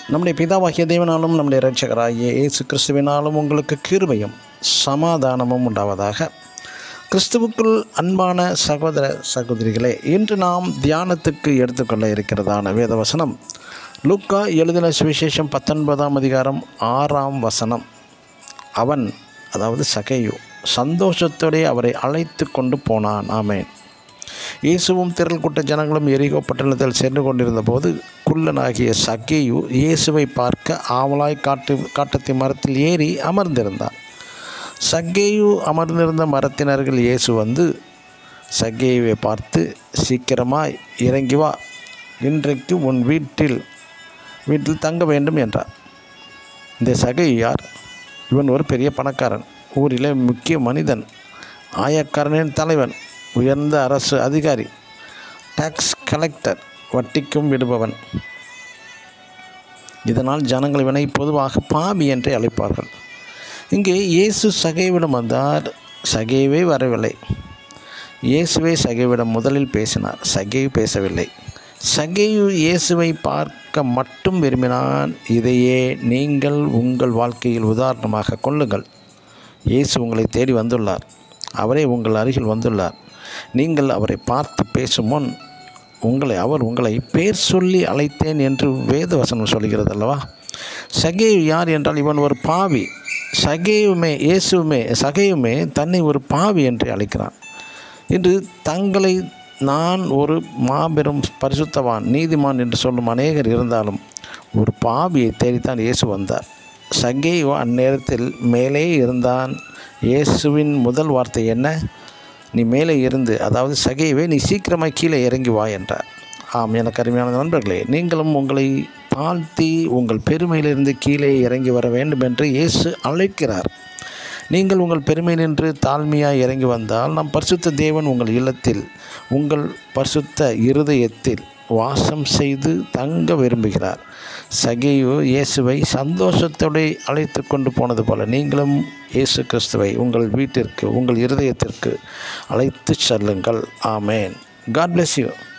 நம்முடைய பிதாவாகிய தேவனாலும் நம்முடைய இரட்சகராகிய இயேசு கிறிஸ்துவினாலும் உங்களுக்கு கிருபையும் சமாதானமும் உண்டாவதாக கிறிஸ்துவுக்குள் அன்பான சகோதர சகோதரிகளே இன்று நாம் தியானத்துக்கு எடுத்துக்கொள்ள இருக்கிறதான வேதவசனம் லூக்கா எழுதின சுவிசேஷம் பத்தொன்பதாம் அதிகாரம் ஆறாம் வசனம் அவன் அதாவது சகையு சந்தோஷத்தோடே அவரை அழைத்து கொண்டு போனான் ஆமேன் இயேசுவும் திரள் கூட்ட ஜனங்களும் எரிகோ பட்டணத்தில் சென்று கொண்டிருந்த போது குள்ளனாகிய சகேயு இயேசுவை பார்க்க ஆவலாய் காட்டு காட்டத்தி மரத்தில் ஏறி அமர்ந்திருந்தான் சகேயு அமர்ந்திருந்த மரத்தினர்கள் இயேசு வந்து சகேயுவை பார்த்து சீக்கிரமாய் இறங்கி வா இன்றைக்கு உன் வீட்டில் வீட்டில் தங்க வேண்டும் என்றார் இந்த சகை யார் இவன் ஒரு பெரிய பணக்காரன் ஊரிலே முக்கிய மனிதன் ஆயக்காரனின் தலைவன் உயர்ந்த அரசு அதிகாரி டாக்ஸ் கலெக்டர் வட்டிக்கும் விடுபவன் இதனால் ஜனங்கள் இவனை பொதுவாக பாவி என்றே அழைப்பார்கள் இங்கே இயேசு சகைவிடம் வந்தார் சகைவே வரவில்லை இயேசுவே சகைவிடம் முதலில் பேசினார் சகை பேசவில்லை சகையு இயேசுவை பார்க்க மட்டும் விரும்பினான் இதையே நீங்கள் உங்கள் வாழ்க்கையில் உதாரணமாக கொள்ளுங்கள் இயேசு உங்களை தேடி வந்துள்ளார் அவரே உங்கள் அருகில் வந்துள்ளார் நீங்கள் அவரை பார்த்து பேசும் முன் உங்களை அவர் உங்களை பேர் சொல்லி அழைத்தேன் என்று வேதவசனம் சொல்கிறது அல்லவா சகேயு யார் என்றால் இவன் ஒரு பாவி சகேயுமே இயேசுவுமே சகையுமே தன்னை ஒரு பாவி என்று அழைக்கிறான் இன்று தங்களை நான் ஒரு மாபெரும் பரிசுத்தவான் நீதிமான் என்று சொல்லும் அநேகர் இருந்தாலும் ஒரு பாவியை தேடித்தான் இயேசு வந்தார் சகேயோ அந்நேரத்தில் மேலே இருந்தான் இயேசுவின் முதல் வார்த்தை என்ன நீ மேலே இருந்து அதாவது சகையவே நீ சீக்கிரமாக கீழே இறங்கி வா என்றார் ஆம் எனக்கு அருமையான நண்பர்களே நீங்களும் உங்களை தாழ்த்தி உங்கள் பெருமையிலிருந்து கீழே இறங்கி வர வேண்டும் என்று இயேசு அழைக்கிறார் நீங்கள் உங்கள் பெருமை நின்று தாழ்மையாக இறங்கி வந்தால் நம் பரிசுத்த தேவன் உங்கள் இல்லத்தில் உங்கள் பரிசுத்த இருதயத்தில் வாசம் செய்து தங்க விரும்புகிறார் சகையு இயேசுவை சந்தோஷத்தோடு அழைத்து கொண்டு போனது போல நீங்களும் இயேசு கிறிஸ்துவை உங்கள் வீட்டிற்கு உங்கள் இருதயத்திற்கு அழைத்து செல்லுங்கள் ஆமேன் காட் பிளெஸ் யூ